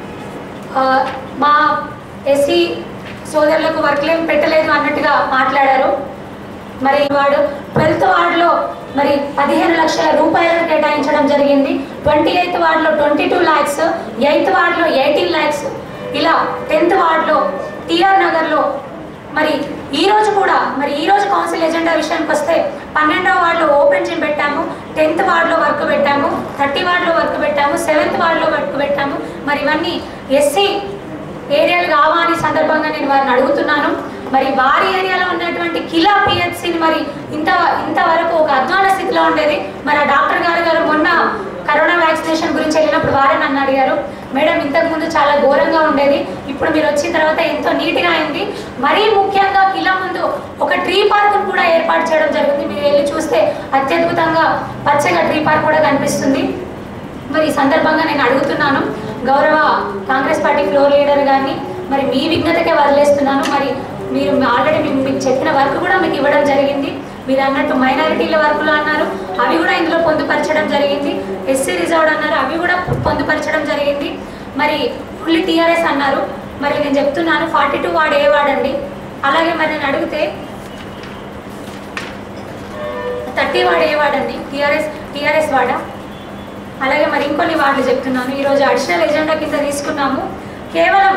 ఆ, మా ఎస్సీ సోదరులకు వర్క్లు ఏం పెట్టలేదు అన్నట్టుగా మాట్లాడారు మరి వాడు ట్వెల్త్ వార్డులో మరి పదిహేను లక్షల రూపాయలను కేటాయించడం జరిగింది ట్వంటీ ఎయిత్ వార్డులో ట్వంటీ టూ ల్యాక్స్ ఎయిత్ వార్డులో ఎయిటీన్ ల్యాక్స్ ఇలా టెన్త్ వార్డులో టిఆర్ నగర్లో మరి ఈ రోజు కూడా మరి ఈ రోజు కౌన్సిల్ ఎజెండా విషయానికి వస్తే పన్నెండవ వార్డులో ఓపెన్ జిమ్ పెట్టాము టెన్త్ వార్డులో వర్క్ పెట్టాము థర్టీ వార్డులో వర్క్ పెట్టాము సెవెంత్ వార్డులో వర్క్ పెట్టాము మరి ఇవన్నీ ఎస్సీ ఏరియాలు కావా అని సందర్భంగా నేను వారిని అడుగుతున్నాను మరి వారి ఏరియాలో ఉన్నటువంటి కిలా పిహెచ్సిని మరి ఇంత ఇంతవరకు ఒక అధ్వాన స్థితిలో ఉండేది మరి ఆ డాక్టర్ గారు గారు మొన్న కరోనా వ్యాక్సినేషన్ గురించి వెళ్ళినప్పుడు వారే నన్ను అడిగారు మేడం ఇంతకు ముందు చాలా ఘోరంగా ఉండేది ఇప్పుడు మీరు వచ్చిన తర్వాత ఎంతో నీట్గా అయింది మరీ ముఖ్యంగా కిలా ముందు ఒక ట్రీ పార్క్ కూడా ఏర్పాటు చేయడం జరిగింది మీరు వెళ్ళి చూస్తే అత్యద్భుతంగా పచ్చగా ట్రీ పార్క్ కూడా కనిపిస్తుంది మరి ఈ సందర్భంగా నేను అడుగుతున్నాను గౌరవ కాంగ్రెస్ పార్టీ ఫ్లోర్ లీడర్ గారిని మరి మీ విఘ్నతకే వదిలేస్తున్నాను మరి మీరు ఆల్రెడీ మీకు మీకు చెప్పిన వర్క్ కూడా మీకు ఇవ్వడం జరిగింది మీరు అన్నట్టు మైనారిటీల వర్కులు అన్నారు అవి కూడా ఇందులో పొందుపరచడం జరిగింది ఎస్సీ రిజర్వ్డ్ అన్నారు అవి కూడా పొందుపరచడం జరిగింది మరి ఫుల్లీ టీఆర్ఎస్ అన్నారు మరి నేను చెప్తున్నాను ఫార్టీ టూ వార్డ్ ఏ వాడండి అలాగే మరి నేను అడిగితే థర్టీ వార్డ్ ఏ వాడండి టీఆర్ఎస్ టీఆర్ఎస్ వాడా అలాగే మరి ఇంకొన్ని వార్డులు చెప్తున్నాను ఈరోజు అడిషనల్ ఎజెండా కింద తీసుకున్నాము కేవలం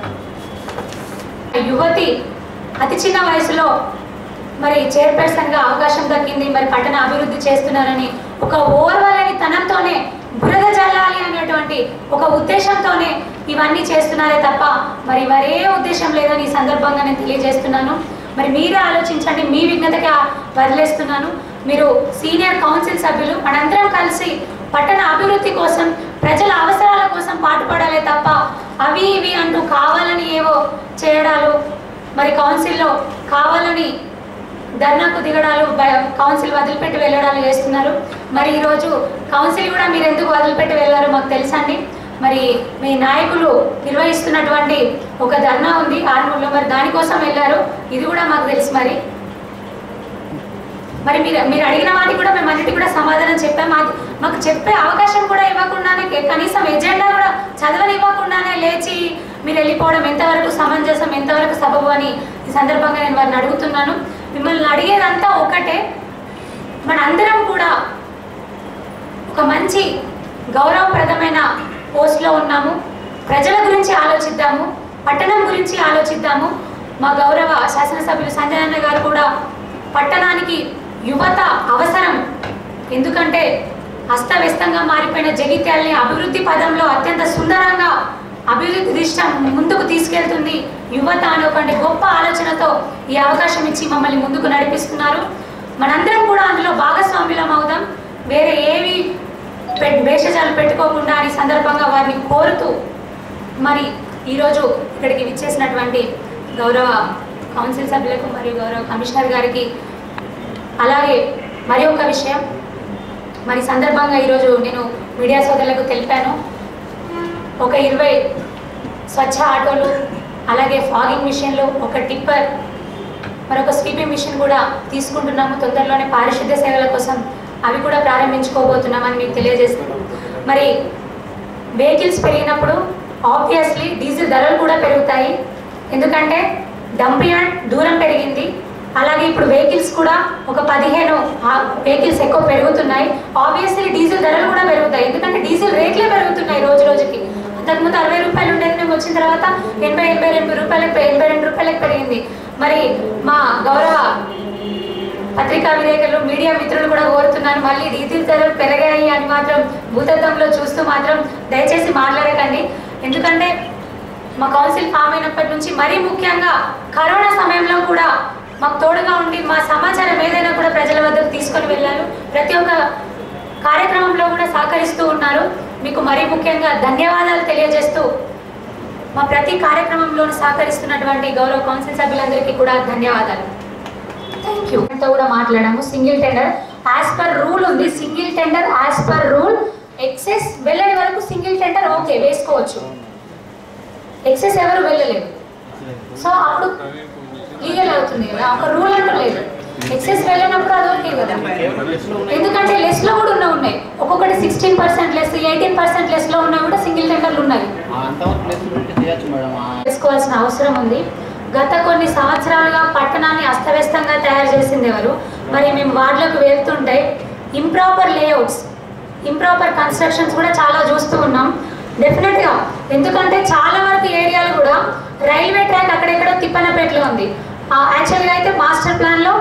యువతి అతి చిన్న వయసులో మరి చైర్పర్సన్గా అవకాశం దక్కింది మరి పట్టణ అభివృద్ధి చేస్తున్నారని ఒక ఓర్వలేని తనంతోనే బురద జల్లాలి అనేటువంటి ఒక ఉద్దేశంతోనే ఇవన్నీ చేస్తున్నారే తప్ప మరి మరే ఉద్దేశం లేదని ఈ సందర్భంగా నేను తెలియజేస్తున్నాను మరి మీరే ఆలోచించండి మీ విఘ్నతగా వదిలేస్తున్నాను మీరు సీనియర్ కౌన్సిల్ సభ్యులు మనందరం కలిసి పట్టణ అభివృద్ధి కోసం ప్రజల అవసరాల కోసం పాటుపడాలే తప్ప అవి ఇవి అంటూ కావాలని ఏవో చేయడాలు మరి కౌన్సిల్లో కావాలని ధర్నాకు దిగడాలు బ- కౌన్సిల్ వదిలిపెట్టి వెళ్ళడాలు చేస్తున్నారు మరి ఈరోజు కౌన్సిల్ కూడా మీరు ఎందుకు వదిలిపెట్టి వెళ్ళారో మాకు తెలుసండి మరి మీ నాయకులు నిర్వహిస్తున్నటువంటి ఒక ధర్నా ఉంది ఆర్మూర్లో మరి దానికోసం వెళ్ళారు ఇది కూడా మాకు తెలుసు మరి మరి మీరు మీరు అడిగిన వాటికి కూడా మేము అన్నిటి కూడా సమాధానం చెప్పాం మాకు మాకు చెప్పే అవకాశం కూడా ఇవ్వకుండానే కే- కనీసం ఎజెండా కూడా చదవనివ్వకుండానే లేచి మీరు వెళ్ళిపోవడం ఎంతవరకు సమంజసం ఎంతవరకు సబబు అని ఈ సందర్భంగా నేను వారిని అడుగుతున్నాను మిమ్మల్ని అడిగేదంతా ఒకటే మన అందరం కూడా ఒక మంచి గౌరవప్రదమైన పోస్ట్లో ఉన్నాము ప్రజల గురించి ఆలోచిద్దాము పట్టణం గురించి ఆలోచిద్దాము మా గౌరవ శాసనసభ్యులు సంజయ్ అన్న గారు కూడా పట్టణానికి యువత అవసరం ఎందుకంటే అస్తవ్యస్తంగా మారిపోయిన జగిత్యాలని అభివృద్ధి పదంలో అత్యంత సుందరంగా అభివృద్ధి దిశ ముందుకు తీసుకెళ్తుంది యువత అనే ఒక గొప్ప ఆలోచనతో ఈ అవకాశం ఇచ్చి మమ్మల్ని ముందుకు నడిపిస్తున్నారు మనందరం కూడా అందులో భాగస్వామ్యులం అవుదాం వేరే ఏవి పె- భేషజాలు పెట్టుకోకుండా అని సందర్భంగా వారిని కోరుతూ మరి ఈరోజు ఇక్కడికి విచ్చేసినటువంటి గౌరవ కౌన్సిల్ సభ్యులకు మరియు గౌరవ కమిషనర్ గారికి అలాగే మరి ఒక విషయం మరి సందర్భంగా ఈరోజు నేను మీడియా సోదరులకు తెలిపాను ఒక ఇరవై స్వచ్ఛ ఆటోలు అలాగే ఫాగింగ్ మిషన్లు ఒక టిప్పర్ మరొక స్వీపింగ్ మిషన్ కూడా తీసుకుంటున్నాము తొందరలోనే పారిశుద్ధ్య సేవల కోసం అవి కూడా ప్రారంభించుకోబోతున్నామని మీకు తెలియజేస్తున్నాను మరి వెహికల్స్ పెరిగినప్పుడు ఆబ్వియస్లీ డీజిల్ ధరలు కూడా పెరుగుతాయి ఎందుకంటే డంపియార్డ్ దూరం పెరిగింది అలాగే ఇప్పుడు వెహికల్స్ కూడా ఒక పదిహేను వెహికల్స్ ఎక్కువ పెరుగుతున్నాయి ఆబ్వియస్లీ డీజిల్ ధరలు కూడా పెరుగుతాయి ఎందుకంటే డీజిల్ రేట్లే పెరుగుతున్నాయి రోజు రోజుకి అంతకుముందు అరవై రూపాయలు ఉండేది మేము వచ్చిన తర్వాత ఎనభై ఎనభై రెండు రూపాయలకు ఎనభై రెండు రూపాయలకు పెరిగింది మరి మా గౌరవ పత్రికా విలేకరులు మీడియా మిత్రులు కూడా కోరుతున్నాను మళ్ళీ రీతిల్ ధరలు పెరిగాయి అని మాత్రం భూతత్వంలో చూస్తూ మాత్రం దయచేసి మాట్లాడకండి ఎందుకంటే మా కౌన్సిల్ ఫామ్ అయినప్పటి నుంచి మరీ ముఖ్యంగా కరోనా సమయంలో కూడా మాకు తోడుగా ఉండి మా సమాచారం ఏదైనా కూడా ప్రజల వద్దకు తీసుకొని వెళ్ళారు ప్రతి ఒక్క కార్యక్రమంలో కూడా సహకరిస్తూ ఉన్నారు మీకు మరీ ముఖ్యంగా ధన్యవాదాలు తెలియజేస్తూ మా ప్రతి కార్యక్రమంలో సహకరిస్తున్నటువంటి గౌరవ కౌన్సిల్ సభ్యులందరికీ కూడా ధన్యవాదాలు థ్యాంక్ యూ తో కూడా మాట్లాడాము single tender as per rule ఉంది single tender as per rule excess వెళ్ళని వరకు సింగిల్ టెండర్ ఓకే వేసుకోవచ్చు ఎక్సెస్ ఎవరు వెళ్ళలేదు సో అప్పుడు లీగల్ అవుతుంది కదా ఒక రూల్ అంటూ లేదు ఎక్సెస్ వెళ్ళినప్పుడు అది ఓకే కదా ఎందుకంటే లెస్ లో కూడా ఉన్న ఉన్నాయి ఒక్కొక్కటి sixteen percent less eighteen percent less లో ఉన్నా కూడా సింగిల్ టెండర్లు ఉన్నాయి అంతవరకు ప్లేస్ ఉంటే చేయొచ్చు మేడం ఆ చేసుకోవాల్సిన అవసరం ఉంది గత కొన్ని సంవత్సరాలుగా పట్టణాన్ని అస్తవ్యస్తంగా తయారు చేసింది ఎవరు మరి మేము వార్డులకు వెళ్తుంటే ఇంప్రాపర్ లేఅవుట్స్ ఇంప్రాపర్ కన్స్ట్రక్షన్స్ కూడా చాలా చూస్తూ ఉన్నాం డెఫినెట్గా ఎందుకంటే చాలా వరకు ఏరియాలు కూడా రైల్వే ట్రాక్ అక్కడెక్కడో తిప్పనపేటలో ఉంది యాక్చువల్గా అయితే మాస్టర్ ప్లాన్లో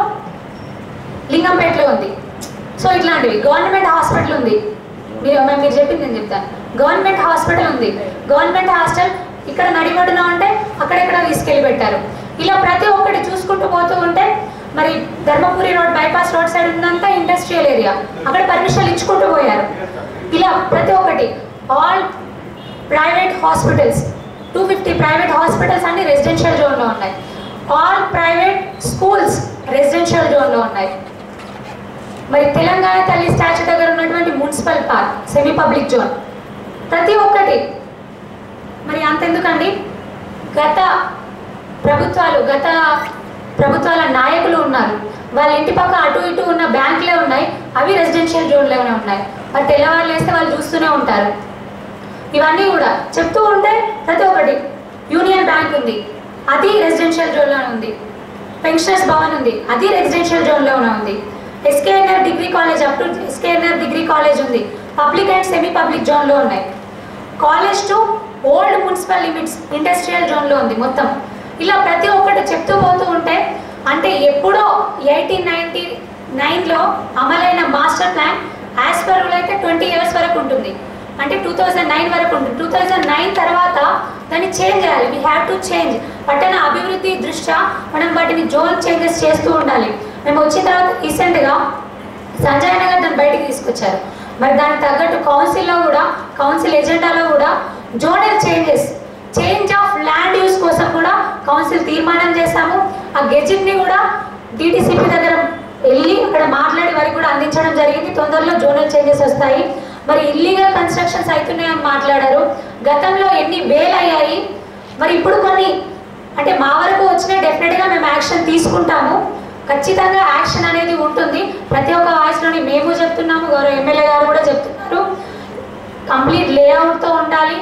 లింగంపేటలో ఉంది సో ఇట్లాంటివి గవర్నమెంట్ హాస్పిటల్ ఉంది మీరు మేము మీరు చెప్పింది నేను చెప్తాను గవర్నమెంట్ హాస్పిటల్ ఉంది గవర్నమెంట్ హాస్టల్ ఇక్కడ నడిబడిన ఉంటే అక్కడెక్కడ తీసుకెళ్ళి పెట్టారు ఇలా ప్రతి ఒక్కటి చూసుకుంటూ పోతూ ఉంటే మరి Dharmapuri road bypass road side ఉందంతా ఇండస్ట్రియల్ ఏరియా అక్కడ పర్మిషన్లు ఇచ్చుకుంటూ పోయారు ఇలా ప్రతి ఒక్కటి all private hospitals two fifty private hospitals అన్ని రెసిడెన్షియల్ జోన్లో ఉన్నాయి ఆల్ ప్రైవేట్ స్కూల్స్ రెసిడెన్షియల్ జోన్లో ఉన్నాయి మరి తెలంగాణ తల్లి స్టాచ్యూ దగ్గర ఉన్నటువంటి municipal park semi public zone ప్రతి ఒక్కటి మరి అంతెందుకండి గత ప్రభుత్వాలు గత ప్రభుత్వాల నాయకులు ఉన్నారు వాళ్ళ ఇంటి పక్క అటు ఇటు ఉన్న బ్యాంకులే ఉన్నాయి అవి రెసిడెన్షియల్ జోన్లోనే ఉన్నాయి మరి తెల్లవారు లేస్తే వాళ్ళు చూస్తూనే ఉంటారు ఇవన్నీ కూడా చెప్తూ ఉంటే ప్రతి ఒక్కటి యూనియన్ బ్యాంక్ ఉంది అది రెసిడెన్షియల్ జోన్లోనే ఉంది పెన్షనర్స్ భవన్ ఉంది అది రెసిడెన్షియల్ జోన్లోనే ఉంది SKNR degree college up to SKNR degree college ఉంది పబ్లిక్ అండ్ సెమీ పబ్లిక్ జోన్లో ఉన్నాయి college to old municipal limits industrial జోన్లో ఉంది మొత్తం ఇలా ప్రతి ఒక్కటి చెప్తూ పోతూ ఉంటే అంటే ఎప్పుడో ఎయిటీన్ నైన్టీ నైన్లో అమలైన master plan as per rule అయితే ట్వంటీ ఇయర్స్ వరకు ఉంటుంది అంటే టూ థౌజండ్ నైన్ వరకు ఉంటుంది టూ థౌజండ్ నైన్ తర్వాత దాన్ని చేంజ్ చేయాలి వీ హ్యావ్ టు చేంజ్ పట్టణ అభివృద్ధి దృష్ట్యా మనం వాటిని జోన్ చేంజెస్ చేస్తూ ఉండాలి మేము వచ్చిన తర్వాత రీసెంట్గా సంజయ్ నగర్ దాన్ని బయటికి తీసుకొచ్చారు మరి దానికి తగ్గట్టు కౌన్సిల్లో కూడా కౌన్సిల్ ఎజెండాలో కూడా zonal changes change of land use కోసం కూడా కౌన్సిల్ తీర్మానం చేశాము ఆ గెజిట్ని కూడా డిటిసిపి దగ్గర వెళ్ళి అక్కడ మాట్లాడి వారికి కూడా అందించడం జరిగింది తొందరలో జోనల్ చేంజెస్ వస్తాయి మరి ఇల్లీగల్ కన్స్ట్రక్షన్స్ అవుతున్నాయని మాట్లాడారు గతంలో ఎన్ని వేలు అయ్యాయి మరి ఇప్పుడు కొన్ని అంటే మా వరకు వచ్చిన డెఫినెట్గా మేము యాక్షన్ తీసుకుంటాము ఖచ్చితంగా యాక్షన్ అనేది ఉంటుంది ప్రతి ఒక్క వాయిస్లోని మేము చెప్తున్నాము గౌరవ ఎమ్మెల్యే గారు కూడా చెప్తున్నారు కంప్లీట్ లేఅవుట్తో ఉండాలి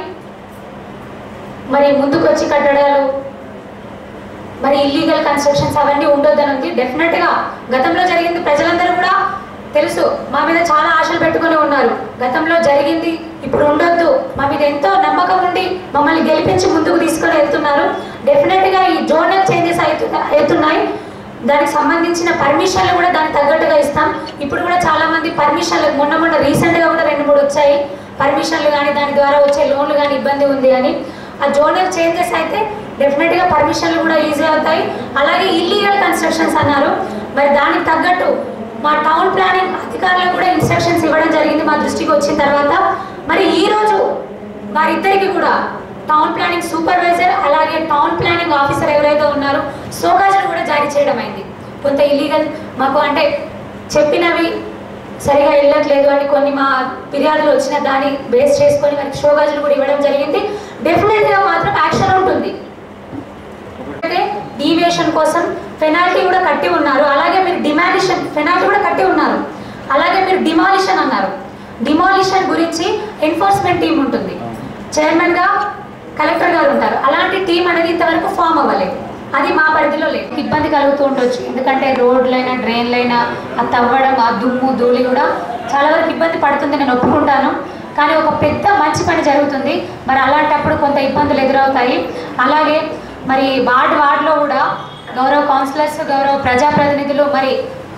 మరి ముందుకు వచ్చి కట్టడాలు మరి ఇల్లీగల్ కన్స్ట్రక్షన్స్ అవన్నీ ఉండొద్దని ఉంది డెఫినెట్గా గతంలో జరిగింది ప్రజలందరూ కూడా తెలుసు మా మీద చాలా ఆశలు పెట్టుకొని ఉన్నారు గతంలో జరిగింది ఇప్పుడు ఉండొద్దు మా మీద ఎంతో నమ్మకం ఉండి మమ్మల్ని గెలిపించి ముందుకు తీసుకొని వెళ్తున్నారు డెఫినెట్గా ఈ జోనల్ చేంజెస్ అవుతున్నా అవుతున్నాయి దానికి సంబంధించిన పర్మిషన్లు కూడా దానికి తగ్గట్టుగా ఇస్తాం ఇప్పుడు కూడా చాలా మంది పర్మిషన్లు మొన్న మొన్న రీసెంట్గా కూడా రెండు మూడు వచ్చాయి పర్మిషన్లు కానీ దాని ద్వారా వచ్చే లోన్లు కానీ ఇబ్బంది ఉంది అని ఆ జోనల్ చేంజెస్ అయితే డెఫినెట్గా పర్మిషన్లు కూడా ఈజీ అవుతాయి అలాగే ఇల్లీగల్ కన్స్ట్రక్షన్స్ అన్నారు మరి దానికి తగ్గట్టు మా టౌన్ ప్లానింగ్ అధికారులకు కూడా ఇన్స్ట్రక్షన్స్ ఇవ్వడం జరిగింది మా దృష్టికి వచ్చిన తర్వాత మరి ఈ రోజు వారిద్దరికి కూడా టౌన్ ప్లానింగ్ సూపర్వైజర్ అలాగే టౌన్ ప్లానింగ్ ఆఫీసర్ ఎవరైతే ఉన్నారో సోగాజులు కూడా జారీ చేయడం అయింది కొంత ఇల్లీగల్ మాకు అంటే చెప్పినవి సరిగా వెళ్ళట్లేదు అని కొన్ని మా ఫిర్యాదులు వచ్చిన దాన్ని బేస్ చేసుకొని మనకి షోగాజులు కూడా ఇవ్వడం జరిగింది డెఫినెట్గా మాత్రం యాక్షన్ ఉంటుంది అంటే డీవియేషన్ కోసం పెనాల్టీ కూడా కట్టి ఉన్నారు అలాగే మీరు డిమాలిషన్ పెనాల్టీ కూడా కట్టి ఉన్నారు అలాగే మీరు డిమాలిషన్ అన్నారు డిమాలిషన్ గురించి ఎన్ఫోర్స్మెంట్ టీం ఉంటుంది చైర్మన్ గా కలెక్టర్ గారు ఉంటారు అలాంటి టీం అనేది ఇంతవరకు ఫామ్ అవ్వలేదు అది మా పరిధిలో లేదు ఇబ్బంది కలుగుతూ ఉండొచ్చు ఎందుకంటే రోడ్లైనా డ్రైన్లైనా ఆ తవ్వడం ఆ దుమ్ము ధూళి కూడా చాలా వరకు ఇబ్బంది పడుతుంది నేను ఒప్పుకుంటాను కానీ ఒక పెద్ద మంచి పని జరుగుతుంది మరి అలాంటప్పుడు కొంత ఇబ్బందులు ఎదురవుతాయి అలాగే మరి వార్డ్ వార్డులో కూడా గౌరవ కౌన్సిలర్స్ గౌరవ ప్రజాప్రతినిధులు మరి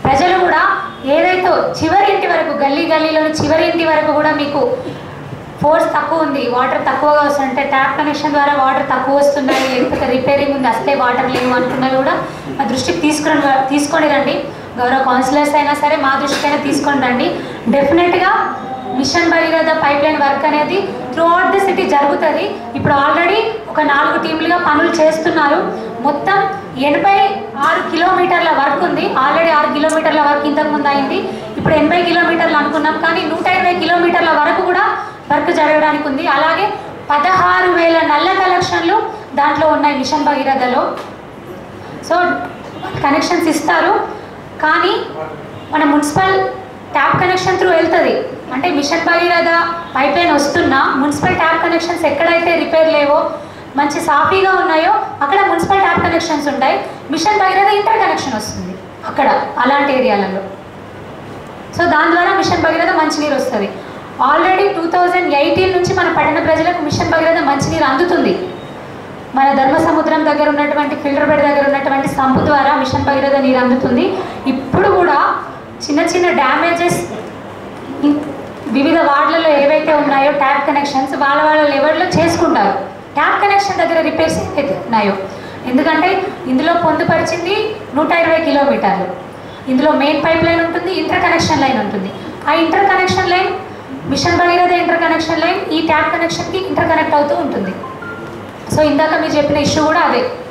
ప్రజలు కూడా ఏదైతే చివరి ఇంటి వరకు గల్లీ గల్లీలోని చివరి ఇంటి వరకు కూడా మీకు ఫోర్స్ తక్కువ ఉంది వాటర్ తక్కువగా వస్తుంటే ట్యాప్ కనెక్షన్ ద్వారా వాటర్ తక్కువ వస్తున్నాయి లేకపోతే రిపేరింగ్ ఉంది అసలే వాటర్ లేవు అనుకున్నవి కూడా మా దృష్టికి తీసుకుని తీసుకొని రండి గౌరవ కౌన్సిలర్స్ అయినా సరే మా దృష్టికైనా తీసుకొని రండి డెఫినెట్గా mission Bhagiratha pipeline work అనేది త్రూ అవుట్ ది సిటీ జరుగుతుంది ఇప్పుడు ఆల్రెడీ ఒక నాలుగు టీంలుగా పనులు చేస్తున్నారు మొత్తం ఎనభై ఆరు కిలోమీటర్ల వర్క్ ఉంది ఆల్రెడీ ఆరు కిలోమీటర్ల వర్క్ ఇంతకు ముందు అయింది ఇప్పుడు ఎనభై కిలోమీటర్లు అనుకున్నాం కానీ నూట ఇరవై కిలోమీటర్ల వరకు కూడా వర్క్ జరగడానికి ఉంది అలాగే పదహారు వేల నల్ల కలెక్షన్లు దాంట్లో ఉన్నాయి మిషన్ భగీరథలో సో కనెక్షన్స్ ఇస్తారు కానీ మన మున్సిపల్ ట్యాప్ కనెక్షన్ త్రూ వెళ్తుంది అంటే మిషన్ భగీరథ పైప్ లైన్ వస్తున్నా మున్సిపల్ ట్యాప్ కనెక్షన్స్ ఎక్కడైతే రిపేర్ లేవో మంచి సాఫీగా ఉన్నాయో అక్కడ మున్సిపల్ ట్యాప్ కనెక్షన్స్ ఉంటాయి మిషన్ భగీరథ ఇంటర్ కనెక్షన్ వస్తుంది అక్కడ అలాంటి ఏరియాలలో సో దాని ద్వారా మిషన్ భగీరథ మంచినీరు వస్తుంది ఆల్రెడీ టూ థౌజండ్ ఎయిటీన్ నుంచి మన పట్టణ ప్రజలకు మిషన్ భగీరథ మంచినీరు అందుతుంది మన ధర్మ సముద్రం దగ్గర ఉన్నటువంటి ఫిల్టర్ బెడ్ దగ్గర ఉన్నటువంటి సంపు ద్వారా మిషన్ భగీరథ నీరు అందుతుంది ఇప్పుడు కూడా చిన్న చిన్న డ్యామేజెస్ వివిధ వార్డులలో ఏవైతే ఉన్నాయో ట్యాప్ కనెక్షన్స్ వాళ్ళ వాళ్ళ లెవెల్లో చేసుకుంటారు ట్యాప్ కనెక్షన్ దగ్గర రిపేర్స్ ఏవైతే ఉన్నాయో ఎందుకంటే ఇందులో పొందుపరిచింది నూట ఇరవై కిలోమీటర్లు ఇందులో మెయిన్ పైప్ లైన్ ఉంటుంది ఇంటర్ కనెక్షన్ లైన్ ఉంటుంది ఆ interconnection line mission Bhagiratha interconnection line ఈ ట్యాప్ కనెక్షన్కి ఇంటర్ కనెక్ట్ అవుతూ ఉంటుంది సో ఇందాక మీరు చెప్పిన ఇష్యూ కూడా అదే